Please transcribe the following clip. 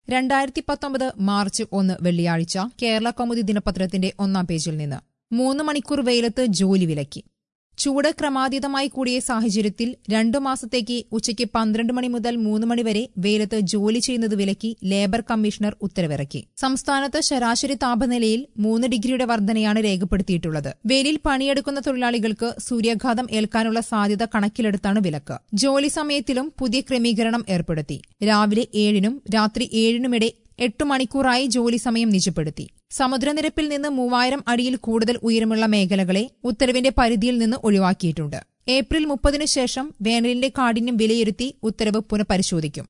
രണ്ടായിരത്തി പത്തൊമ്പത് മാർച്ച് ഒന്ന് വെള്ളിയാഴ്ച കേരള കൗമുദി ദിനപത്രത്തിന്റെ ഒന്നാം പേജിൽ നിന്ന് മൂന്ന് മണിക്കൂർ വെയിലത്ത് ജോലി വിലക്കി ചൂട് ക്രമാതീതമായി കൂടിയ സാഹചര്യത്തിൽ രണ്ടു മാസത്തേക്ക് ഉച്ചയ്ക്ക് പന്ത്രണ്ട് മണി മുതൽ മൂന്ന് മണി വരെ വെയിലത്ത് ജോലി ചെയ്യുന്നത് വിലക്കി ലേബർ കമ്മീഷണർ ഉത്തരവിറക്കി സംസ്ഥാനത്ത് ശരാശരി താപനിലയിൽ മൂന്ന് ഡിഗ്രിയുടെ വർധനയാണ് രേഖപ്പെടുത്തിയിട്ടുള്ളത് വെയിലിൽ പണിയെടുക്കുന്ന തൊഴിലാളികൾക്ക് സൂര്യാഘാതം ഏൽക്കാനുള്ള സാധ്യത കണക്കിലെടുത്താണ് വിലക്ക് ജോലി സമയത്തിലും പുതിയ ക്രമീകരണം ഏർപ്പെടുത്തി രാവിലെ ഏഴിനും രാത്രി ഏഴിനുമിടെ എട്ട് മണിക്കൂറായി ജോലി സമയം നിജപ്പെടുത്തി സമുദ്രനിരപ്പിൽ നിന്ന് മൂവായിരം അടിയിൽ കൂടുതൽ ഉയരമുള്ള മേഖലകളെ ഉത്തരവിന്റെ പരിധിയിൽ നിന്ന് ഒഴിവാക്കിയിട്ടുണ്ട് ഏപ്രിൽ മുപ്പതിനു ശേഷം വേനലിന്റെ കാഠിന്യം വിലയിരുത്തി ഉത്തരവ് പുനഃപരിശോധിക്കും